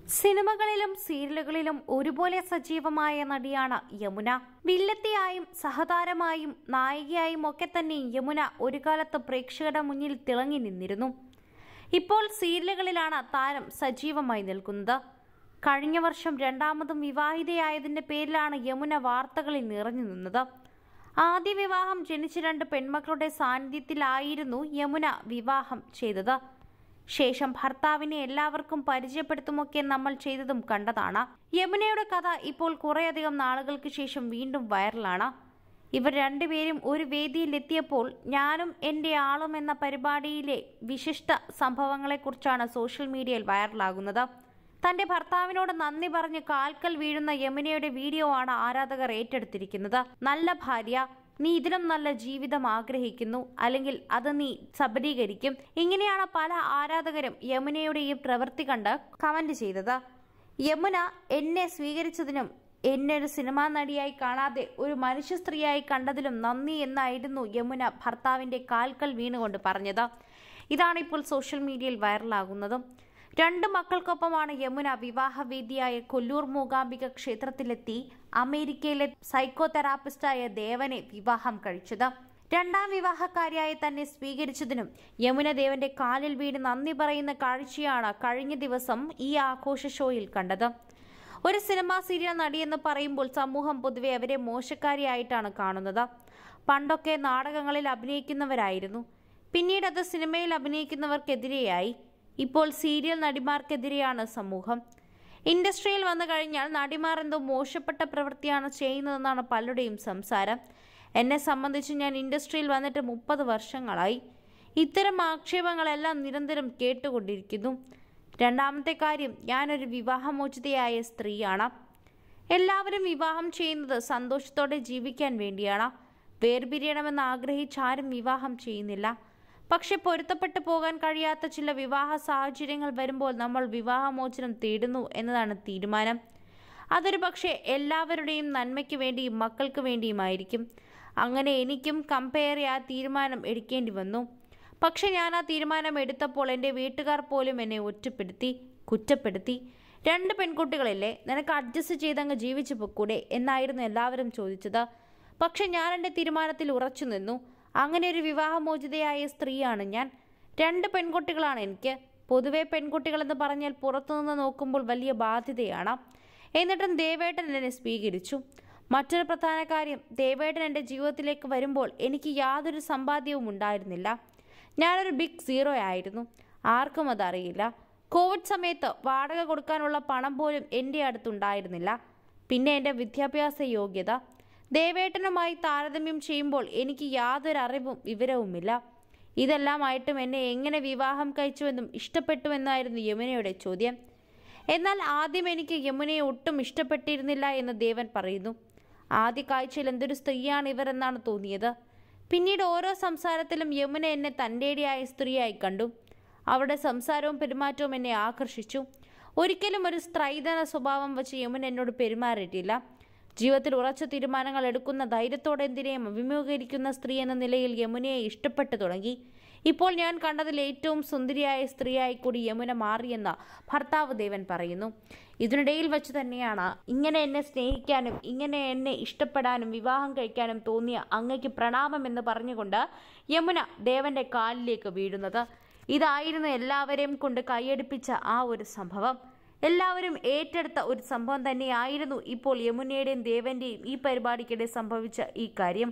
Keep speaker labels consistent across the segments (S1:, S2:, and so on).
S1: സിനിമകളിലും സീരിയലുകളിലും ഒരുപോലെ സജീവമായ നടിയാണ് യമുന വില്ലത്തിയായും സഹതാരമായും നായികയായും ഒക്കെ തന്നെ യമുന ഒരു കാലത്ത് പ്രേക്ഷകരുടെ മുന്നിൽ തിളങ്ങി നിന്നിരുന്നു ഇപ്പോൾ സീരിയലുകളിലാണ് താരം സജീവമായി നിൽക്കുന്നത് കഴിഞ്ഞ വർഷം രണ്ടാമതും വിവാഹിതയായതിന്റെ പേരിലാണ് യമുന വാർത്തകളിൽ നിറഞ്ഞു നിന്നത് ആദ്യ വിവാഹം ജനിച്ച രണ്ട് പെൺമക്കളുടെ സാന്നിധ്യത്തിലായിരുന്നു യമുന വിവാഹം ചെയ്തത് ശേഷം ഭർത്താവിനെ എല്ലാവർക്കും പരിചയപ്പെടുത്തുമൊക്കെ നമ്മൾ ചെയ്തതും കണ്ടതാണ് യമുനയുടെ കഥ ഇപ്പോൾ കുറേയധികം നാളുകൾക്ക് ശേഷം വീണ്ടും വൈറലാണ് ഇവർ രണ്ടുപേരും ഒരു വേദിയിലെത്തിയപ്പോൾ ഞാനും എൻ്റെ ആളും എന്ന പരിപാടിയിലെ വിശിഷ്ട സംഭവങ്ങളെക്കുറിച്ചാണ് സോഷ്യൽ മീഡിയയിൽ വൈറലാകുന്നത് തന്റെ ഭർത്താവിനോട് നന്ദി പറഞ്ഞ് കാൽക്കൽ വീഴുന്ന യമുനയുടെ വീഡിയോ ആണ് ആരാധകർ ഏറ്റെടുത്തിരിക്കുന്നത് നല്ല ഭാര്യ നീ ഇതിലും നല്ല ജീവിതം ആഗ്രഹിക്കുന്നു അല്ലെങ്കിൽ അത് നീ സബലീകരിക്കും ഇങ്ങനെയാണ് പല ആരാധകരും യമുനയുടെ ഈ പ്രവൃത്തി കണ്ട് കമന്റ് ചെയ്തത് യമുന എന്നെ സ്വീകരിച്ചതിനും എന്നെ ഒരു സിനിമാ നടിയായി കാണാതെ ഒരു മനുഷ്യ സ്ത്രീയായി കണ്ടതിലും നന്ദി എന്നായിരുന്നു യമുന ഭർത്താവിന്റെ കാൽക്കൽ വീണുകൊണ്ട് പറഞ്ഞത് ഇതാണ് ഇപ്പോൾ സോഷ്യൽ മീഡിയയിൽ വൈറലാകുന്നതും രണ്ട് മക്കൾക്കൊപ്പമാണ് യമുന വിവാഹവേദിയായ കൊല്ലൂർ മൂകാംബിക ക്ഷേത്രത്തിലെത്തി അമേരിക്കയിലെ സൈക്കോ തെറാപ്പിസ്റ്റായ ദേവനെ വിവാഹം കഴിച്ചത് രണ്ടാം വിവാഹക്കാരിയായി തന്നെ സ്വീകരിച്ചതിനും യമുന ദേവന്റെ കാലിൽ വീണ് നന്ദി പറയുന്ന കാഴ്ചയാണ് കഴിഞ്ഞ ദിവസം ഈ ആഘോഷ ഷോയിൽ കണ്ടത് ഒരു സിനിമാ സീരിയൽ നടിയെന്ന് പറയുമ്പോൾ സമൂഹം പൊതുവെ അവരെ മോശക്കാരിയായിട്ടാണ് കാണുന്നത് പണ്ടൊക്കെ നാടകങ്ങളിൽ അഭിനയിക്കുന്നവരായിരുന്നു പിന്നീട് അത് സിനിമയിൽ അഭിനയിക്കുന്നവർക്കെതിരെയായി ഇപ്പോൾ സീരിയൽ നടിമാർക്കെതിരെയാണ് സമൂഹം ഇൻഡസ്ട്രിയിൽ വന്നു കഴിഞ്ഞാൽ നടിമാർ എന്തോ മോശപ്പെട്ട പ്രവൃത്തിയാണ് ചെയ്യുന്നതെന്നാണ് പലരുടെയും സംസാരം എന്നെ സംബന്ധിച്ച് ഞാൻ ഇൻഡസ്ട്രിയിൽ വന്നിട്ട് മുപ്പത് വർഷങ്ങളായി ഇത്തരം ആക്ഷേപങ്ങളെല്ലാം നിരന്തരം കേട്ടുകൊണ്ടിരിക്കുന്നു രണ്ടാമത്തെ കാര്യം ഞാനൊരു വിവാഹമോചിതയായ സ്ത്രീയാണ് എല്ലാവരും വിവാഹം ചെയ്യുന്നത് സന്തോഷത്തോടെ ജീവിക്കാൻ വേണ്ടിയാണ് വേർപിരിയണമെന്ന് ആഗ്രഹിച്ച് ആരും വിവാഹം ചെയ്യുന്നില്ല പക്ഷെ പൊരുത്തപ്പെട്ടു പോകാൻ കഴിയാത്ത ചില വിവാഹ സാഹചര്യങ്ങൾ വരുമ്പോൾ നമ്മൾ വിവാഹമോചനം തേടുന്നു എന്നതാണ് തീരുമാനം അതൊരു പക്ഷേ എല്ലാവരുടെയും നന്മയ്ക്ക് വേണ്ടിയും മക്കൾക്ക് വേണ്ടിയുമായിരിക്കും അങ്ങനെ എനിക്കും കമ്പയർ ആ തീരുമാനം എടുക്കേണ്ടി വന്നു പക്ഷെ ഞാൻ ആ തീരുമാനം എടുത്തപ്പോൾ എൻ്റെ വീട്ടുകാർ പോലും എന്നെ ഒറ്റപ്പെടുത്തി കുറ്റപ്പെടുത്തി രണ്ട് പെൺകുട്ടികളില്ലേ നിനക്ക് അഡ്ജസ്റ്റ് ചെയ്തങ്ങ് ജീവിച്ചു പൊക്കൂടെ എന്നായിരുന്നു എല്ലാവരും ചോദിച്ചത് പക്ഷെ ഞാൻ എൻ്റെ തീരുമാനത്തിൽ ഉറച്ചു നിന്നു അങ്ങനെ ഒരു വിവാഹമോചിതയായ സ്ത്രീയാണ് ഞാൻ രണ്ട് പെൺകുട്ടികളാണ് എനിക്ക് പൊതുവെ പെൺകുട്ടികളെന്ന് പറഞ്ഞാൽ പുറത്തുനിന്ന് നോക്കുമ്പോൾ വലിയ ബാധ്യതയാണ് എന്നിട്ടും ദേവേട്ടൻ എന്നെ സ്വീകരിച്ചു മറ്റൊരു പ്രധാന കാര്യം ദേവേട്ടൻ എൻ്റെ ജീവിതത്തിലേക്ക് വരുമ്പോൾ എനിക്ക് യാതൊരു സമ്പാദ്യവും ഉണ്ടായിരുന്നില്ല ഞാനൊരു ബിഗ് സീറോ ആയിരുന്നു ആർക്കും അതറിയില്ല കോവിഡ് സമയത്ത് വാടക കൊടുക്കാനുള്ള പണം പോലും എൻ്റെ അടുത്തുണ്ടായിരുന്നില്ല പിന്നെ എൻ്റെ വിദ്യാഭ്യാസ യോഗ്യത ദേവേട്ടനുമായി താരതമ്യം ചെയ്യുമ്പോൾ എനിക്ക് യാതൊരു അറിവും വിവരവുമില്ല ഇതെല്ലാമായിട്ടും എന്നെ എങ്ങനെ വിവാഹം കഴിച്ചുവെന്നും ഇഷ്ടപ്പെട്ടുവെന്നായിരുന്നു യമുനയുടെ ചോദ്യം എന്നാൽ ആദ്യം എനിക്ക് യമുനയെ ഒട്ടും ഇഷ്ടപ്പെട്ടിരുന്നില്ല എന്ന് ദേവൻ പറയുന്നു ആദ്യ കാഴ്ചയിൽ എന്തൊരു സ്ത്രീയാണ് ഇവർ എന്നാണ് തോന്നിയത് പിന്നീട് ഓരോ സംസാരത്തിലും യമുന എന്നെ തൻ്റെടിയായ സ്ത്രീയായി കണ്ടു അവരുടെ സംസാരവും പെരുമാറ്റവും എന്നെ ആകർഷിച്ചു ഒരിക്കലും ഒരു സ്ത്രൈതന സ്വഭാവം വെച്ച് യമുന എന്നോട് പെരുമാറിയിട്ടില്ല ജീവിതത്തിൽ ഉറച്ച തീരുമാനങ്ങൾ എടുക്കുന്ന ധൈര്യത്തോടെ എന്തിനേയും അഭിമുഖീകരിക്കുന്ന സ്ത്രീ എന്ന നിലയിൽ യമുനയെ ഇഷ്ടപ്പെട്ടു തുടങ്ങി ഇപ്പോൾ ഞാൻ കണ്ടതിൽ ഏറ്റവും സുന്ദരിയായ സ്ത്രീയായി കൂടി യമുന മാറിയെന്ന് ഭർത്താവ് ദേവൻ പറയുന്നു ഇതിനിടയിൽ വെച്ച് തന്നെയാണ് ഇങ്ങനെ എന്നെ സ്നേഹിക്കാനും ഇങ്ങനെ എന്നെ ഇഷ്ടപ്പെടാനും വിവാഹം കഴിക്കാനും തോന്നിയ അങ്ങയ്ക്ക് പ്രണാമം എന്ന് പറഞ്ഞുകൊണ്ട് യമുന ദേവന്റെ കാലിലേക്ക് വീഴുന്നത് ഇതായിരുന്നു എല്ലാവരെയും കൊണ്ട് കൈയടിപ്പിച്ച ആ ഒരു സംഭവം എല്ലാവരും ഏറ്റെടുത്ത ഒരു സംഭവം തന്നെയായിരുന്നു ഇപ്പോൾ യമുനയുടെയും ദേവന്റെയും ഈ പരിപാടിക്കിടെ സംഭവിച്ച ഈ കാര്യം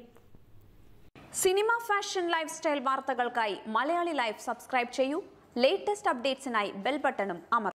S2: സിനിമ ഫാഷൻ ലൈഫ് സ്റ്റൈൽ വാർത്തകൾക്കായി മലയാളി ലൈഫ് സബ്സ്ക്രൈബ് ചെയ്യൂ ലേറ്റസ്റ്റ് അപ്ഡേറ്റ്സിനായി ബെൽ ബട്ടണും അമർ